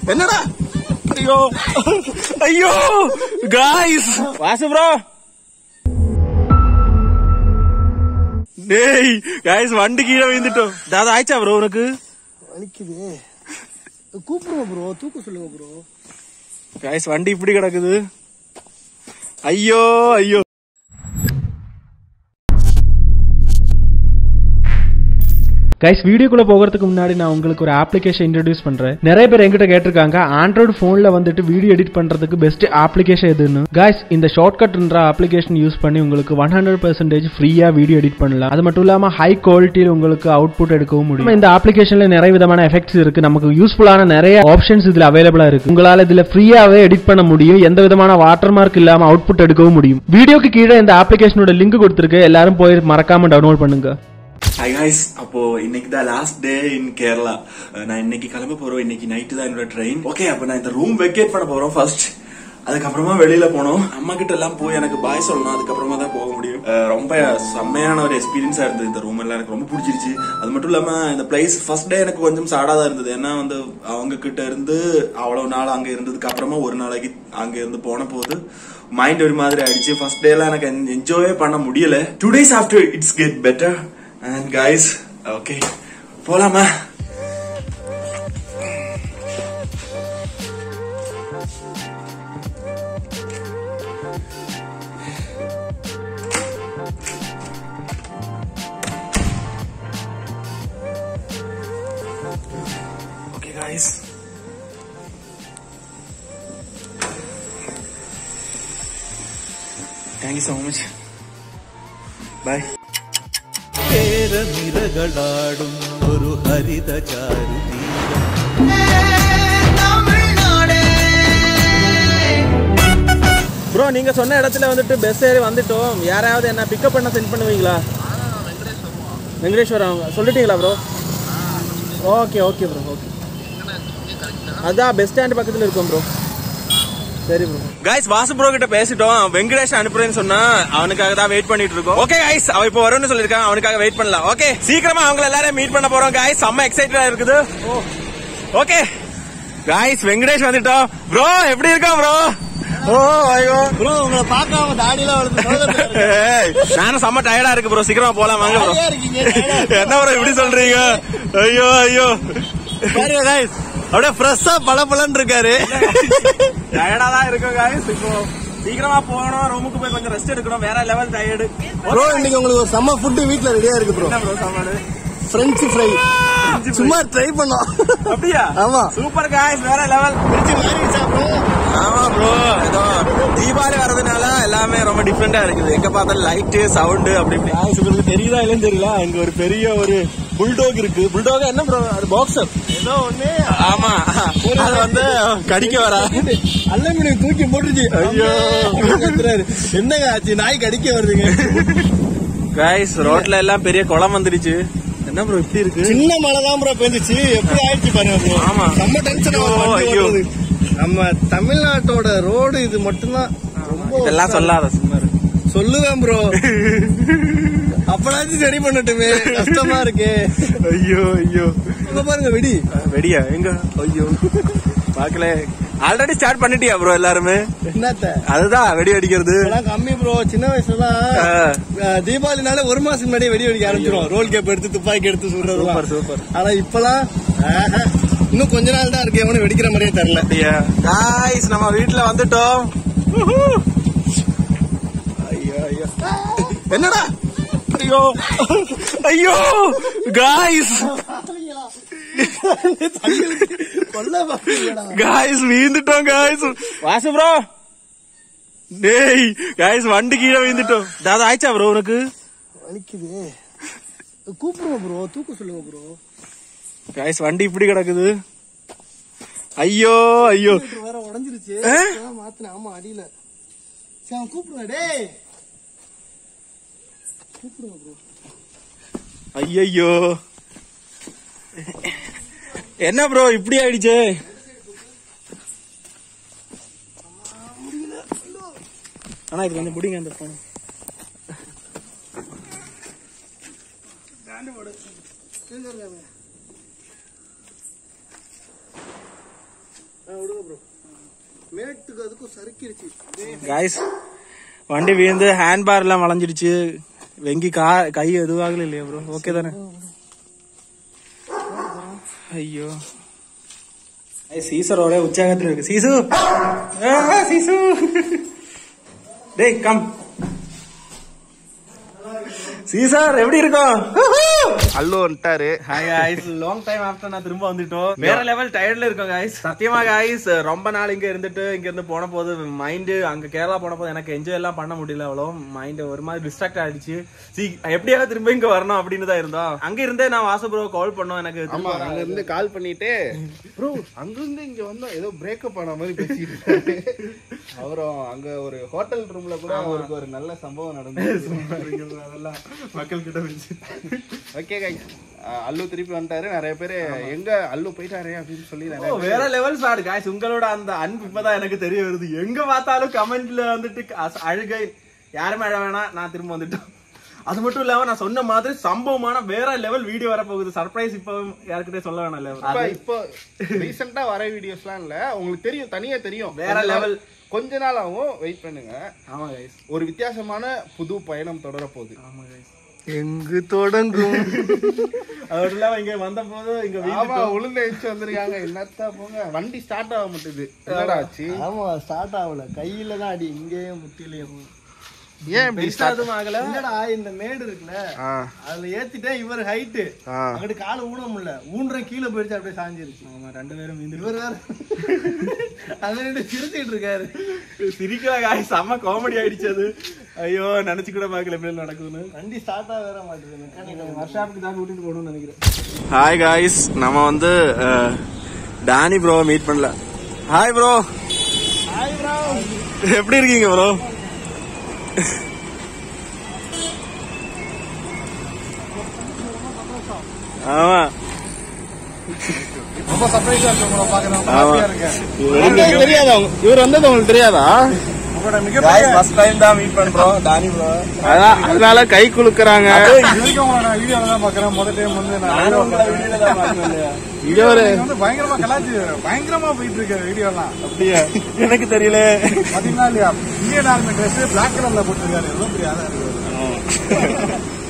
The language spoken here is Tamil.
என்னடா ஐயோ ஐயோ காய்ஸ் வாசு ப்ரோ டேய் காய்ஸ் வண்டி கீழே விழுந்துட்டோம் தாதா ஆயிச்சா ப்ரோ உனக்கு வலிக்குது கூப்பிடுங்க ப்ரோ தூக்க சொல்லுங்க ப்ரோ காய்ஸ் வண்டி இப்படி கிடக்குது ஐயோ ஐயோ கைஸ் வீடியோக்குள்ள போகிறதுக்கு முன்னாடி நான் உங்களுக்கு ஒரு அப்ளிகேஷன் இன்ட்ரடியூஸ் பண்றேன் நிறைய பேர் என்கிட்ட கேட்டிருக்காங்க ஆண்ட்ராய்டு போன்ல வந்துட்டு வீடியோ எடிட் பண்றதுக்கு பெஸ்ட் அப்ளிகேஷன் எதுன்னு கைஸ் இந்த ஷார்ட்கட்ன்ற அப்ளிகேஷன் யூஸ் பண்ணி உங்களுக்கு ஒன் ஹண்ட்ரட் பர்சன்டேஜ் ஃப்ரீயா வீடியோ எடிட் பண்ணலாம் அது மட்டும் இல்லாம ஹை குவாலிட்டியில் உங்களுக்கு அவுட்புட் எடுக்கவும் முடியும் இந்த அப்ளிகேஷன்ல நிறைய விதமான எஃபெக்ட்ஸ் இருக்கு நமக்கு யூஸ்ஃபுல்லான நிறைய ஆப்ஷன்ஸ் இதுல அவைலபிளா இருக்கு உங்களால இதுல ஃப்ரீயாவே எடிட் பண்ண முடியும் எந்த விதமான வாட்டர் மார்க் இல்லாம அவுட்புட் எடுக்கவும் முடியும் வீடியோக்கு கீழே இந்த அப்ளிகேஷனோட லிங்க் கொடுத்துருக்கு எல்லாரும் போய் மறக்காம டவுன்லோட் பண்ணுங்க ஹாய் காய்ஸ் அப்போ இன்னைக்கு தான் லாஸ்ட் டே இன் கேரளா நான் இன்னைக்கு கிளம்ப போறோம் இன்னைக்கு நைட்டு தான் என்னோட ட்ரெயின் ஓகே அப்ப நான் இந்த ரூம் வெக்கேட் பண்ண போறோம் ஃபர்ஸ்ட் அதுக்கப்புறமா வெளியில போனோம் அம்மா கிட்ட எல்லாம் போய் எனக்கு பாய் சொல்லணும் அதுக்கப்புறமா தான் போக முடியும் அஹ் ரொம்ப செம்மையான ஒரு எக்ஸ்பீரியன்ஸா இருந்தது இந்த ரூம் எல்லாம் எனக்கு ரொம்ப பிடிச்சிருச்சு அது மட்டும் இல்லாம இந்த பிளேஸ் ஃபர்ஸ்ட் டே எனக்கு கொஞ்சம் சாடா தான் இருந்தது ஏன்னா வந்து அவங்க கிட்ட இருந்து அவ்வளவு நாள் அங்க இருந்ததுக்கு அப்புறமா ஒரு நாளைக்கு அங்க இருந்து போன போது மைண்ட் ஒரு மாதிரி ஆயிடுச்சு ஃபர்ஸ்ட் டே எல்லாம் எனக்கு என்ஜாயே பண்ண முடியல two days after it's get better and guys okay போலாமா okay guys thank you so much bye കേരനിരകളാടും ഒരു ഹരിതചാരുതീരം ப்ரோ நீங்க சொன்ன இடத்துல வந்துட்டு பஸ் ஏறி வந்துட்டோம் யாராவது என்ன பிக்கப் பண்ண சென்ட் பண்ணுவீங்களா வெங்கடேஸ்வரம் சொல்லிட்டீங்களா bro okay okay bro okay அதான் பஸ் ஸ்டாண்ட் பக்கத்துல இருக்கோம் ப்ரோ சரி ப்ரோ கைஸ் வாசு ப்ரோ கிட்ட பேசிட்டோம் வெங்கடேஷ் அனுப்புறேன்னு சொன்னா அவனுக்காக தான் வெயிட் பண்ணிட்டு இருக்கோம் ஓகே கைஸ் அவ இப்போ வரும்னு சொல்லிருக்கான் அவனுக்காக வெயிட் பண்ணலாம் ஓகே சீக்கிரமா அவங்க எல்லாரும் மீட் பண்ண போறோம் கைஸ் செம்ம எக்ஸைட்டடா இருக்குது ஓகே கைஸ் வெங்கடேஷ் வந்துட்டோம் ப்ரோ எப்படி இருக்கா ப்ரோ ஓ ஐயோ ப்ரோ உங்களை பார்க்காம தாடியெல்லாம் வளர்த்து ஏய், நானும் செம்ம டயர்டா இருக்கு ப்ரோ சீக்கிரமா போலாம் வாங்க ப்ரோ இருக்கீங்க tired ஆ என்ன ப்ரோ இப்படி சொல்றீங்க ஐயோ ஐயோ பாருங்க guys அப்படியே ஃப்ரெஷ்ஷா பளபளன்னு இருக்காரு டயர்டா தான் இருக்கும் guys இப்போ சீக்கிரமா போகணும் ரூமுக்கு போய் கொஞ்சம் ரெஸ்ட் எடுக்கணும் வேற லெவல் டயர்டு ப்ரோ இன்னைக்கு உங்களுக்கு ஒரு செம்ம ஃபுட் வீட்ல ரெடியா இருக்கு ப்ரோ என்ன ப்ரோ சாப்பாடு ஃப்ரெஞ்ச் ஃப்ரை சும்மா ட்ரை பண்ணோம் அப்படியா ஆமா சூப்பர் காய்ஸ் வேற லெவல் ஆமா ப்ரோ ஏதோ தீபாவளி வர்றதுனால எல்லாமே ரொம்ப டிஃப்ரெண்டா இருக்குது எங்க பார்த்தாலும் லைட் சவுண்ட் அப்படி இப்படி Guys, உங்களுக்கு தெரியுதா இல்லைன்னு தெரியல அங்க ஒரு பெரிய ஒரு புல்டோக் இருக்கு புல்டோக் என்ன ப்ரோ அது பாக்ஸர் ஏதோ ஒண்ணு ஆமா அது வந்து கடிக்க வரா அல்லமீனியம் தூக்கி போட்டுருச்சு ஐயோ. கத்துறாரு. என்னங்க ஆச்சு நாய் கடிக்க வருதுங்க கைஸ் ரோட்ல எல்லாம் பெரிய குளம் வந்துருச்சு என்ன ப்ரோ இப்படி இருக்கு சின்ன மழை தான் ப்ரோ பெஞ்சிச்சு எப்படி ஆயிடுச்சு பாருங்க bro. ஆமா. செம்ம டென்ஷன் ஐயோ, ஐயோ. நம்ம தமிழ்நாட்டோட ரோடு இது மட்டும்தான் ரொம்ப இதெல்லாம் சொல்லாத சும்மா இரு. சொல்லுவேன் ப்ரோ அப்படாச்சும் சரி பண்ணட்டுமே கஷ்டமா இருக்கு ஐயோ ஐயோ இங்க பாருங்க வெடி வெடியா எங்க ஐயோ பாக்கல ஆல்ரெடி ஸ்டார்ட் பண்ணிட்டியா ப்ரோ எல்லாருமே என்னத்த அதுதான் வெடி அடிக்கிறது இதெல்லாம் கம்மி ப்ரோ சின்ன வயசுலாம் ஆ. அஹ், தீபாவளினால ஒரு மாசம் முன்னாடியே வெடி வெடிக்க ஆரம்பிச்சிரும் ரோல் கேப் எடுத்து துப்பாக்கி எடுத்து சுடுறதுலாம் சூப்பர் சூப்பர் ஆனா இப்பலாம் ஆஹா, இன்னும் கொஞ்ச நாள் தான் இருக்கு எவனும் வெடிக்கிற மாதிரியே தெரியல அப்படியா காய்ஸ் நம்ம வீட்ல வந்துட்டோம் ஐயோ ஐயோ என்னடா ஐயோ ஐயோ காய்ஸ் கொல்ல பாத்தீங்களா காய்ஸ் வீந்துட்டோம் காய்ஸ் வாசு ப்ரோ டேய் காய்ஸ் வண்டி கீழே வீந்துட்டோம் தாதா ஆயிச்சா ப்ரோ உனக்கு வலிக்குது கூப்பிடுங்க ப்ரோ தூக்க சொல்லுங்க ப்ரோ காய்ஸ் வண்டி இப்படி கிடக்குது ஐயோ ஐயோ வேற உடஞ்சிருச்சு ஆ? இப்பதான் மாத்தினேன் ஆமா அடியில சரி அவன் கூப்பிடுங்க டேய் கூப்பிடுங்க ப்ரோ ஐயோ என்ன ப்ரோ இப்படி ஆயிடுச்சு ஆனா இது கொஞ்சம் பிடிங்க அந்த போன் ப்ரோ மேட்டுக்கு அதுக்கும் சறுக்கிருச்சு காய்ஸ் வண்டி வீழ்ந்து ஹேண்ட் பார் எல்லாம் வளைஞ்சிடுச்சு வெங்கி கா கை எதுவாகல இல்லையா ப்ரோ ஓகே தானே ஐயோ ஐய், சீசரோட உற்சாகத்துல இருக்கு சீசு ஆ, சீசு டேய் கம் சீசர் எப்படி இருக்கும் அல்லு வந்துட்டாரு hi guys long time after நான் திரும்ப வந்துட்டோம் வேற லெவல் டயர்ட்ல இருக்கோம் காய்ஸ் சத்தியமா காய்ஸ் ரொம்ப நாள் இங்க இருந்துட்டு இங்க இருந்து போன போது மைண்ட் அங்க கேரளா போன போது எனக்கு என்ஜாய் எல்லாம் பண்ண முடியல அவ்வளோ மைண்ட் ஒரு மாதிரி டிஸ்ட்ராக்ட் ஆயிடுச்சு சி எப்படியாவது திரும்ப இங்க வரணும் அப்படின்னு தான் இருந்தோம் அங்க இருந்தே நான் வாசு ப்ரோ கால் பண்ணோம் எனக்கு ஆமா திரும்ப அங்க இருந்து கால் பண்ணிட்டு ப்ரோ அங்க இருந்து இங்க வந்தோம் ஏதோ பிரேக்கப் ஆன மாதிரி பேசிட்டு இருக்காரு அப்புறம் அங்க ஒரு ஹோட்டல் ரூம்ல கூட அவருக்கு ஒரு நல்ல சம்பவம் நடந்தது அதெல்லாம் மக்கள் கிட்ட வச்சு ஓகே கைஸ் அல்லு திருப்பி வந்துட்டாரு நிறைய பேர் எங்க அல்லு போயிட்டாரு அப்படின்னு சொல்லி நிறைய ஓ, வேற லெவல் சார் காய்ஸ் உங்களோட அந்த அன்பு இப்பதான் எனக்கு தெரிய வருது எங்க பார்த்தாலும் கமெண்ட்ல வந்துட்டு அச- அழுகை யாருமே அழ வேணாம் நான் திரும்ப வந்துட்டோம் அது மட்டும் இல்லாம நான் சொன்ன மாதிரி சம்பவமான வேற லெவல் வீடியோ வர போகுது சர்ப்ரைஸ் இப்ப யாருக்கிட்டே சொல்ல வேணாம் இப்ப level. இப்போ ரீசெண்டா வர வீடியோஸ்லாம் இல்ல உங்களுக்கு தெரியும் தனியா தெரியும் வேற கொஞ்ச நாள்- level. கொஞ்ச நாள் ஆகும் வெயிட் பண்ணுங்க ஆமா கைஸ் ஒரு வித்தியாசமான புது பயணம் தொடர போகுது ஆமா கைஸ் எங்கு தொடங்கும் அது இல்லாம இங்க வந்த போது இங்க ஆமா உளுந்து வச்சு வந்திருக்காங்க என்னத்தா போங்க வண்டி ஸ்டார்ட் ஆக மாட்டேது என்னடா ஆச்சு ஆமா ஸ்டார்ட் ஆகல கையில தான் அடி இங்கேயே முட்டிலையும் ஏன் இப்படி start- எதுவும் ஆகல இல்லடா இந்த மேடு இருக்குல்ல ஆ, அதுல ஏத்திட்டே இவர் ஹைட்டு ஆ. அங்கிட்டு காலை ஊன முடியல ஊன்ற கீழே போயிடுச்சு அப்படியே சாஞ்சிருச்சு ஆமா ரெண்டு பேரும் மீந்து இவர் வேற அங்க நின்று சிரிச்சிட்டு இருக்காரு சிரிக்கிற காய் செம்ம காமெடி ஆயிடுச்சு அது ஐயோ நினைச்சு கூட பார்க்கல எப்படி நடக்குதுன்னு வண்டி ஸ்டார்ட் ஆக வேற மாட்டேது மெக்கானிக்கல் ஒர்க் தான் கூட்டிட்டு போகணும்னு நினைக்கிறேன் ஹாய் காய்ஸ் நம்ம வந்து டானி ப்ரோ மீட் பண்ணல ஹாய் ப்ரோ ஹாய் ப்ரோ எப்படி இருக்கீங்க ப்ரோ ஆமா ரொம்ப சர்ப்ரைஸா இருக்கு உங்களை பாக்குறேன் ஆமா வந்தது தெரியாதா உங்க- இவர் வந்தது உங்களுக்கு தெரியாதா உங்களோட மிக ஃபர்ஸ்ட் டைம் தான் மீட் பண்றோம் டானி ப்ரோ அதான் அதனால கை குலுக்குறாங்க வரைக்கும் உங்களை நான் வீடியோல தான் பாக்குறேன் முதல் டைம் வந்து நான் இங்க ஒரு நீங்க வந்து பயங்கரமா கலாச்சி பயங்கரமா போயிட்டு இருக்க வீடியோ எல்லாம் அப்படியா எனக்கு தெரியல பாத்தீங்களா இல்லையா இந்தியன் ஆர்மி ட்ரெஸ் பிளாக் கலர்ல போட்டிருக்காரு எவ்வளவு பெரிய ஆளா இருக்கு